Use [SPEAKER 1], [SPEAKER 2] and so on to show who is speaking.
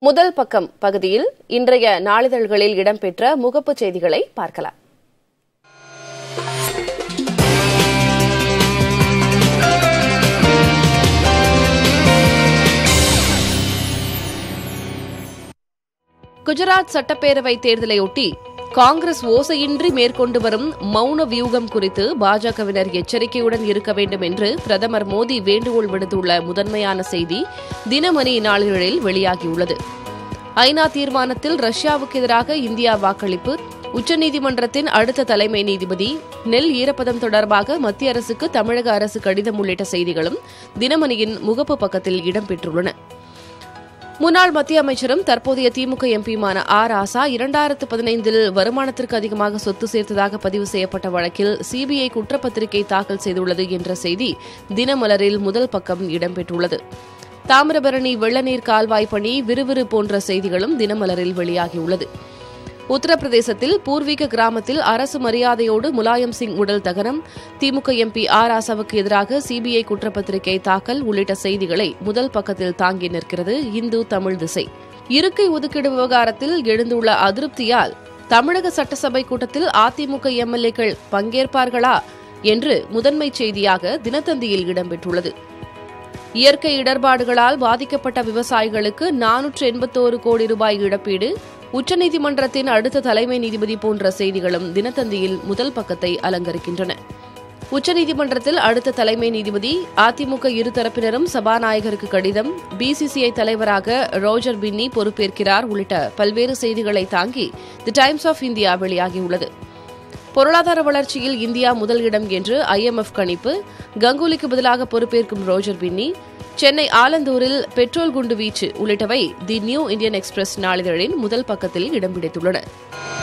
[SPEAKER 1] முதல் பக்கம் பகுதியில் இன்றைய நாளிதழ்களில் இடம்பெற்ற முகப்புச் செய்திகளை பார்க்கலாம் குஜராத் சட்டப்பேரவை தேர்தலையொட்டி காங்கிரஸ் ஓசையின்றி மேற்கொண்டு வரும் மௌன வியூகம் குறித்து பாஜகவினர் எச்சரிக்கையுடன் இருக்க வேண்டும் என்று பிரதமர் மோடி வேண்டுகோள் விடுத்துள்ள முதன்மையான செய்தி தினமணி நாளிதழில் வெளியாகியுள்ளது ஐநா தீர்மானத்தில் ரஷ்யாவுக்கு எதிராக இந்தியா வாக்களிப்பு உச்சநீதிமன்றத்தின் அடுத்த தலைமை நீதிபதி நெல் ஈரப்பதம் தொடர்பாக மத்திய அரசுக்கு தமிழக அரசு கடிதம் உள்ளிட்ட செய்திகளும் தினமணியின் முகப்பு பக்கத்தில் இடம்பெற்றுள்ளன முன்னாள் மத்திய அமைச்சரும் தற்போதைய திமுக எம்பியுமான ஆர் ஆசா இரண்டாயிரத்து பதினைந்தில் வருமானத்திற்கு அதிகமாக சொத்து சேர்த்ததாக பதிவு செய்யப்பட்ட வழக்கில் சிபிஐ குற்றப்பத்திரிகை தாக்கல் செய்துள்ளது என்ற செய்தி தினமலரில் முதல் பக்கம் இடம்பெற்றுள்ளது தாமிரபரணி வெள்ளநீர் கால்வாய் பணி விறுவிறு போன்ற செய்திகளும் தினமலரில் வெளியாகியுள்ளது உத்தரப்பிரதேசத்தில் பூர்வீக கிராமத்தில் அரசு மரியாதையோடு முலாயம் சிங் உடல் தகனம் திமுக எம்பி ஆர் ஆசாவுக்கு எதிராக சிபிஐ குற்றப்பத்திரிகை தாக்கல் உள்ளிட்ட செய்திகளை முதல் பக்கத்தில் தாங்கி நிற்கிறது இந்து தமிழ் திசை இருக்கை ஒதுக்கீடு விவகாரத்தில் எழுந்துள்ள அதிருப்தியால் தமிழக சட்டசபை கூட்டத்தில் அதிமுக எம்எல்ஏக்கள் பங்கேற்பார்களா என்று முதன்மை செய்தியாக தினத்தந்தியில் இடம்பெற்றுள்ளது இயற்கை இடர்பாடுகளால் பாதிக்கப்பட்ட விவசாயிகளுக்கு நானூற்று எண்பத்தோரு கோடி ரூபாய் இழப்பீடு உச்சநீதிமன்றத்தின் அடுத்த தலைமை நீதிபதி போன்ற செய்திகளும் தினத்தந்தியில் முதல் பக்கத்தை அலங்கரிக்கின்றன உச்சநீதிமன்றத்தில் அடுத்த தலைமை நீதிபதி அதிமுக இருதரப்பினரும் சபாநாயகருக்கு கடிதம் பிசிசிஐ தலைவராக ரோஜர் பின்னி பொறுப்பேற்கிறார் உள்ளிட்ட பல்வேறு செய்திகளை தாங்கி தி டைம்ஸ் ஆஃப் இந்தியா வெளியாகியுள்ளது பொருளாதார வளர்ச்சியில் இந்தியா முதல் இடம் என்று ஐஎம்எஃப் கணிப்பு கங்குலிக்கு பதிலாக பொறுப்பேற்கும் ரோஜர் பின்னி சென்னை ஆலந்தூரில் பெட்ரோல் குண்டு வீச்சு உள்ளிட்டவை தி நியூ இந்தியன் எக்ஸ்பிரஸ் நாளிதழின் முதல் பக்கத்தில் இடம் பிடித்துள்ளன